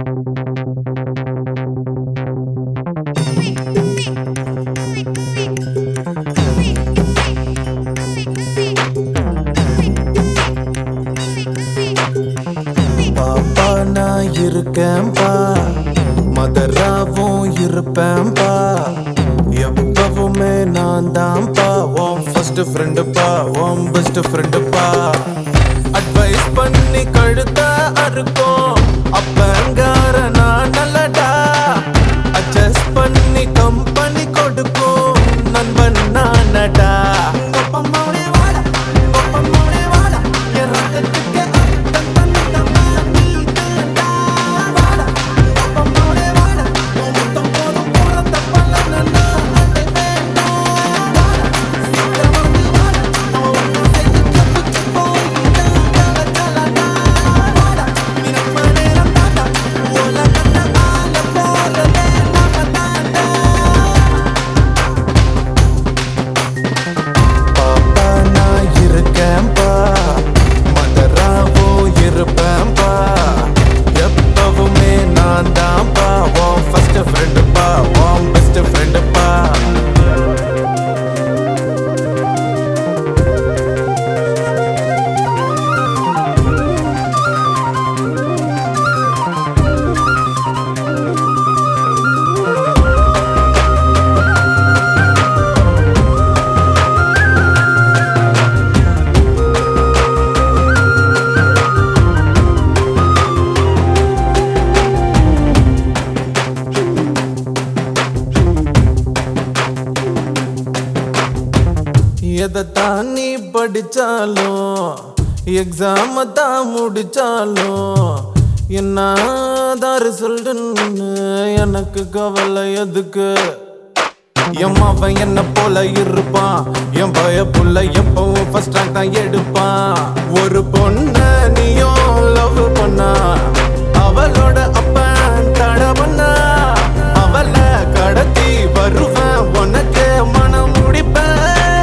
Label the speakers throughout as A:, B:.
A: பாப்பா நான் இருக்கேன்பா மதராவும் இருப்பேன்பா எப்பவுமே நான் தான்ப்பா உன் ஃபர்ஸ்ட் ஃப்ரெண்டுப்பா உன் பெஸ்ட் ஃப்ரெண்டுப்பா அட்வைஸ் பண்ணி கழுத்த அறுக்கும் அப்பங்கார நான் நல்லடா அட்ஜஸ்ட் பண்ணி கம்பெனி கொடுக்கும் நண்பன் நானடா ஒப்பமோடே வாடா ஒப்பமோடே வாடா என் ரத்தத்துக்கு அர்த்தம் தந்தமா நீ தான்டா வாடா ஒப்பமோடே வாடா உன் முத்தம் போதும் போறத பலன நான் அடைவேன் வாடா சீக்கிரம் வந்து வாடா நம்ம ஒண்ணு சேர்ந்து தப்பிச்சு போயிட்டா தல தலடா வாடா நீ நம்ம நேரம் தாண்டா உலகத்தை ஆள போறதே நாம தாண்டா பாப்பா நான் இருக்கேன்பா மதராவோ இருப்பேன்பா எப்பவுமே நான் தான்ப்பா உன் ஃபர்ஸ்ட் ஃப்ரெண்டுப்பா உன் பெஸ்ட் ஃப்ரெண்டுப்பா எதை தான் நீ படிச்சாலும் எக்ஸாம தான் முடிச்சாலும் என்னதான் ரிசல்ட்னு எனக்கு கவலை எதுக்கு என் அவன் என்ன போல இருப்பான் என் பய புள்ள எப்பவும் ஃபர்ஸ்ட் ரேங்க் தான் எடுப்பான் ஒரு பொண்ண நீயும் லவ் பண்ணா அவளோட அப்பன் தட பண்ணா அவளை கடத்தி வருவேன் உனக்கு மனம் முடிப்பேன்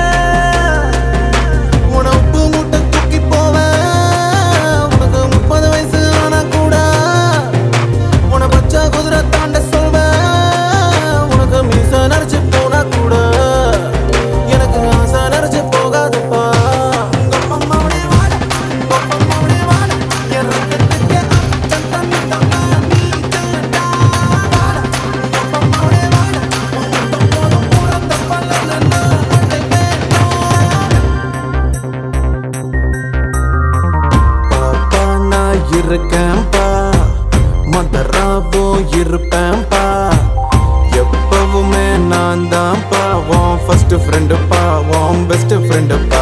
A: உனக்கு முட்டை தூக்கி போவேன் உனக்கு முப்பது வயசு ஆனா கூட உன பச்சை குதிரை தாண்ட சொல்வேன் உனக்கு மீச நரைச்சு போனா கூட எனக்கு ஆசை நரைச்சு போகாதுப்பா உங்க அம்மாவுடைய வாடா, உங்க அம்மாவுடைய வாடா, என் ரத்தத்துக்கு அர்த்தம் தந்தமா நீ தான்டா. வாடா, உங்க அம்மாவுடைய வாடா, உன் முத்தம் போதும் பிறந்த பலனை நான் அடைவேன். பாப்பா நான் இருக்கேன்பா மதராவோ இருப்பேன்பா எப்பவுமே நான் தான்ப்பா உன் ஃபர்ஸ்ட் ஃப்ரெண்டுப்பா உன் பெஸ்ட் ஃப்ரெண்டுப்பா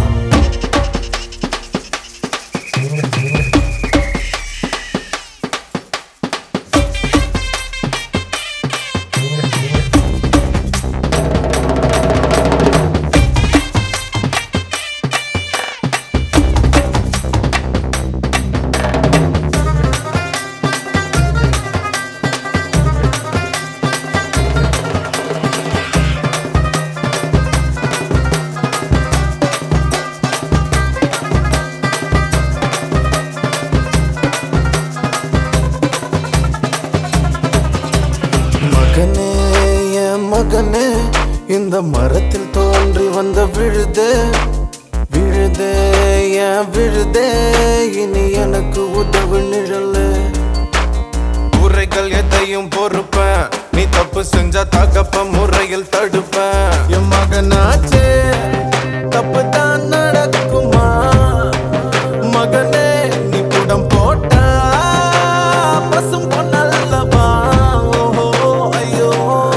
A: மகனே என் மகனே இந்த மரத்தில் தோன்றி வந்த விழுதே விழுதே என் விழுதே இனி எனக்கு உதவு நிழலு குறைகள் எதையும் பொறுப்பேன் நீ தப்பு செஞ்சா தகப்ப முறையில் தடுப்பேன் என் மகனாச்சே தப்பு தான் நடக்குமா மகனே நீ புடம் போட்டா பசும் பொன்னல்லவா ஓஹோ ஐயோ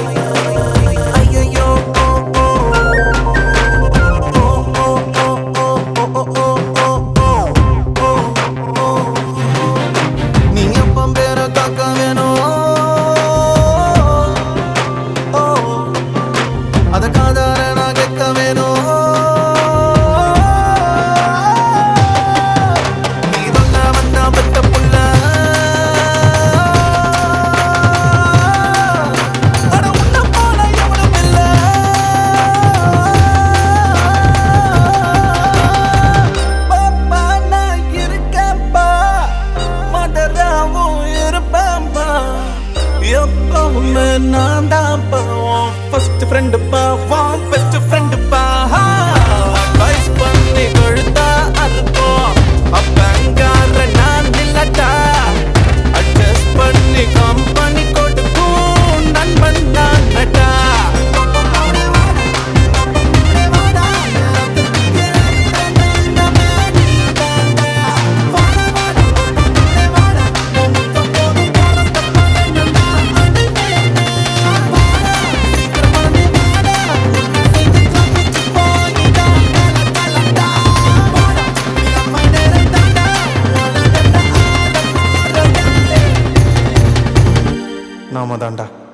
A: ஐயோ ஓ ஓ ஓ ஓ ஓ ஓ ஓ ஓ நீ அப்பம் பேர காக்க வேணும் ஓ அத காதார நான் கேட்க வேணும் இனிமே நான் தான் பாவம் ஃபர்ஸ்ட் ஃப்ரெண்டு பாவம் பெஸ்ட் ஃப்ரெண்டு பா அட்வைஸ் பண்ணி கொழுத்தா அறுப்போம் அப்பங்கார நான் இல்லட்டா அட்ஜஸ்ட் பண்ணி கம்பெனி கொடுக்கும் நண்பன் நான் நட்டா நாம தாண்டா